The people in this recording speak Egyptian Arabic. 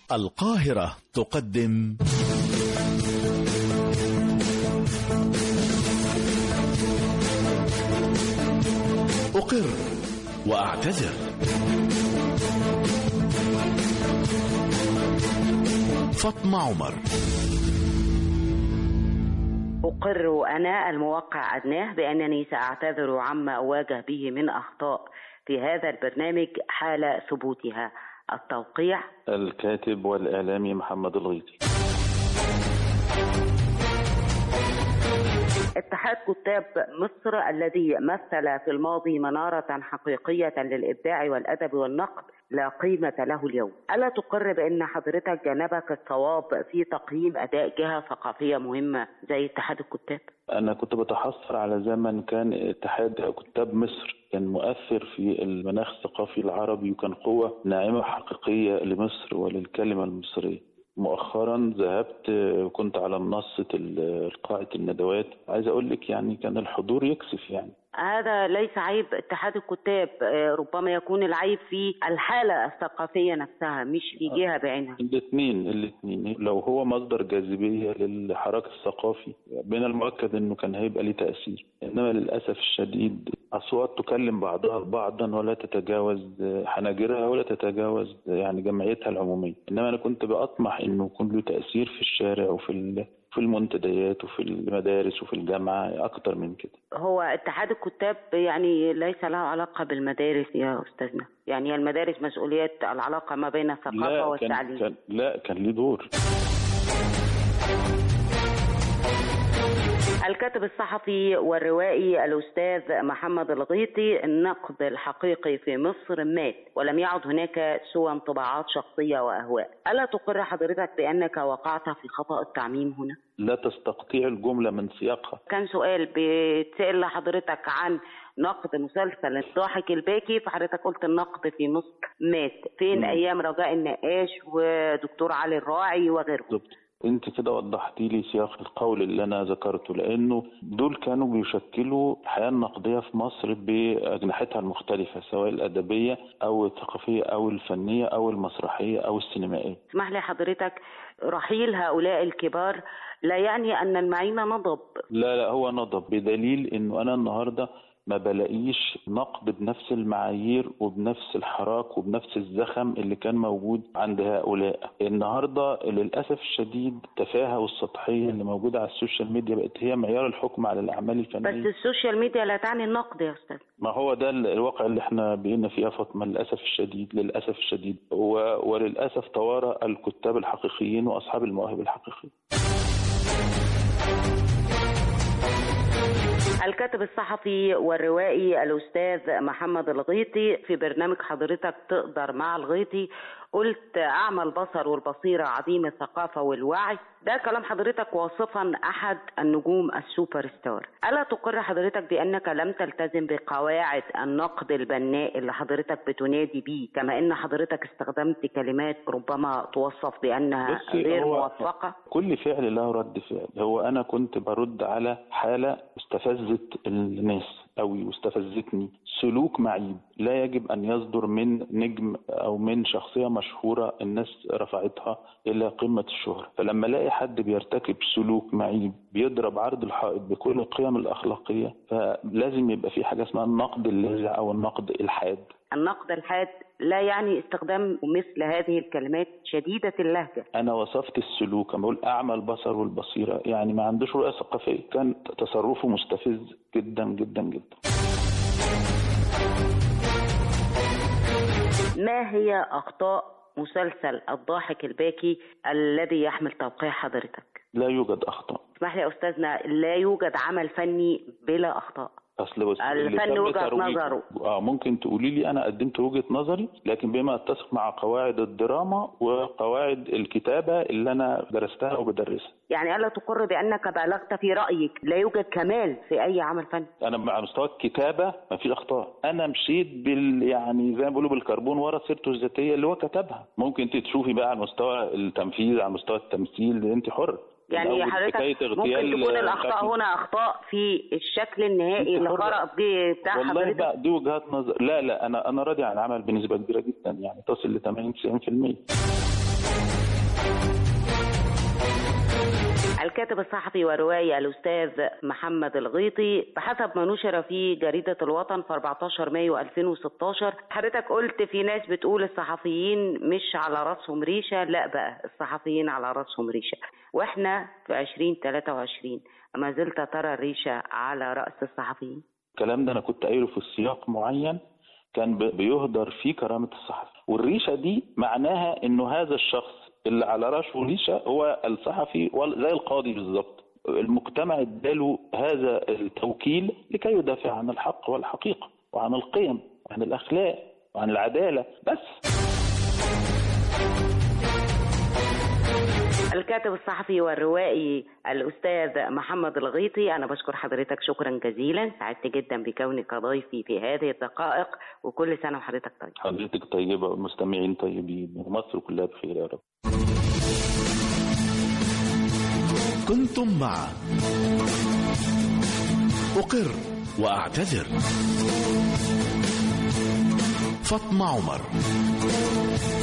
القاهرة تقدم أقر وأعتذر فاطمة عمر أقر أنا الموقع أدناه بأنني سأعتذر عما أواجه به من أخطاء في هذا البرنامج حال ثبوتها التوقيع الكاتب والإعلامي محمد الغيطي اتحاد كتاب مصر الذي مثل في الماضي منارة حقيقية للإبداع والأدب والنقد لا قيمة له اليوم ألا تقر بأن حضرتك جانبك الصواب في تقييم أداء جهة ثقافية مهمة زي اتحاد الكتاب أنا كنت بتحسر على زمن كان اتحاد كتاب مصر كان مؤثر في المناخ الثقافي العربي وكان قوة ناعمة حقيقية لمصر وللكلمة المصرية مؤخرا ذهبت كنت على منصة قاعة الندوات عايز أقول لك يعني كان الحضور يكسف يعني هذا ليس عيب اتحاد الكتاب آه، ربما يكون العيب في الحالة الثقافية نفسها مش في جهة بعينها الاثنين الاثنين لو هو مصدر جاذبية للحراك الثقافي من المؤكد انه كان هيبقى ليه تأثير انما للأسف الشديد أصوات تكلم بعضها بعضا ولا تتجاوز حناجرها ولا تتجاوز يعني جمعيتها العمومية انما انا كنت بأطمح انه يكون له تأثير في الشارع وفي ال... في المنتديات وفي المدارس وفي الجامعة أكتر من كده هو اتحاد الكتاب يعني ليس له علاقة بالمدارس يا أستاذنا يعني المدارس مسؤوليات العلاقة ما بين الثقافة لا كان, والتعليم كان لا كان ليه دور الكاتب الصحفي والروائي الأستاذ محمد الغيطي النقد الحقيقي في مصر مات ولم يعد هناك سوى انطباعات شخصية وأهواء ألا تقر حضرتك بأنك وقعت في خطأ التعميم هنا؟ لا تستقطيع الجملة من سياقها كان سؤال بيتسأل لحضرتك عن نقد مسلسل الضاحك الباكي فحضرتك قلت النقد في مصر مات فين مم. أيام رجاء النقاش ودكتور علي الراعي وغيره بالظبط انت كده وضحتي لي سياق القول اللي انا ذكرته لانه دول كانوا بيشكلوا الحياه النقديه في مصر باجنحتها المختلفه سواء الادبيه او الثقافيه او الفنيه او المسرحيه او السينمائيه اسمح لي حضرتك رحيل هؤلاء الكبار لا يعني أن المعين نضب لا لا هو نضب بدليل انه انا النهارده ما بلاقيش نقد بنفس المعايير وبنفس الحراك وبنفس الزخم اللي كان موجود عند هؤلاء النهارده للاسف الشديد التفاهه والسطحيه اللي موجوده على السوشيال ميديا بقت هي معيار الحكم على الاعمال بس الفنيه السوشيال ميديا لا تعني النقد يا أستاذ ما هو ده الواقع اللي احنا بقينا فيه يا فاطمه للاسف الشديد للاسف الشديد و... وللاسف توارى الكتاب الحقيقيين واصحاب المواهب الحقيقيه الكاتب الصحفي والروائي الأستاذ محمد الغيطي في برنامج حضرتك تقدر مع الغيطي قلت أعمى البصر والبصيرة عديم الثقافة والوعي ده كلام حضرتك واصفا أحد النجوم السوبر ستار ألا تقر حضرتك بأنك لم تلتزم بقواعد النقد البناء اللي حضرتك بتنادي بيه كما أن حضرتك استخدمت كلمات ربما توصف بأنها بصي، غير هو موفقة كل فعل له رد فعل هو انا كنت برد على حاله استفزت الناس قوي واستفزتني سلوك معيب لا يجب ان يصدر من نجم او من شخصيه مشهوره الناس رفعتها الى قمه الشهره فلما الاقي حد بيرتكب سلوك معيب بيضرب عرض الحائط بكل القيم الاخلاقيه فلازم يبقى في حاجه اسمها النقد اللاذع او النقد الحاد النقد الحاد لا يعني استخدام مثل هذه الكلمات شديدة اللهجة انا وصفت السلوك انا بقول اعمى البصر والبصيره يعني ما عندوش رؤيه ثقافيه كان تصرفه مستفز جدا جدا جدا ما هي أخطاء مسلسل الضاحك الباكي الذي يحمل توقيع حضرتك لا يوجد اخطاء اسمح لي يا أستاذنا لا يوجد عمل فني بلا أخطاء اصل بس اللي الفن تم وجهة ترويجه- نظره. اه ممكن تقولي لي انا قدمت وجهه نظري لكن بما اتسق مع قواعد الدراما وقواعد الكتابه اللي انا درستها وبدرسها يعني ألا تقر بأنك بالغت في رأيك لا يوجد كمال في أي عمل فني انا على مستوى الكتابه ما فيش اخطاء انا مشيت بال يعني زي ما بيقولوا بالكربون ورا سيرته الذاتيه اللي هو كتبها ممكن انت تشوفي بقى على مستوى التنفيذ على مستوى التمثيل انت حر يعني الأول حضرتك حكاية ممكن اغتيال تكون الأخطاء شكل- هنا أخطاء في الشكل النهائي اللي أنت حرة. خرج به بتاع والله حضرتك بقى دي وجهات نظر لا لا انا انا راضي عن العمل بنسبه كبيره جدا يعني تصل ل 80 90% الكاتب الصحفي والروائي الأستاذ محمد الغيطي بحسب ما نشر في جريدة الوطن في 14 مايو 2016 حضرتك قلت في ناس بتقول الصحفيين مش على راسهم ريشة لا بقى الصحفيين على راسهم ريشة واحنا في 2023 ما زلت ترى الريشة على رأس الصحفيين الكلام ده انا كنت قايله في سياق معين كان ب- بيهدر فيه كرامه الصحفي والريشه دي معناها انه هذا الشخص اللي على راسه ريشه هو الصحفي وال- زي القاضي بالظبط المجتمع اداله هذا التوكيل لكي يدافع عن الحق والحقيقه وعن القيم وعن الاخلاق وعن العداله بس الكاتب الصحفي والروائي الأستاذ محمد الغيطي أنا بشكر حضرتك شكرا جزيلا سعدت جدا بكونك ضيفي في هذه الدقائق وكل سنة وحضرتك طيب حضرتك طيبه والمستمعين طيبين ومصر كلها بخير يا رب كنتم مع أقر وأعتذر فاطمة عمر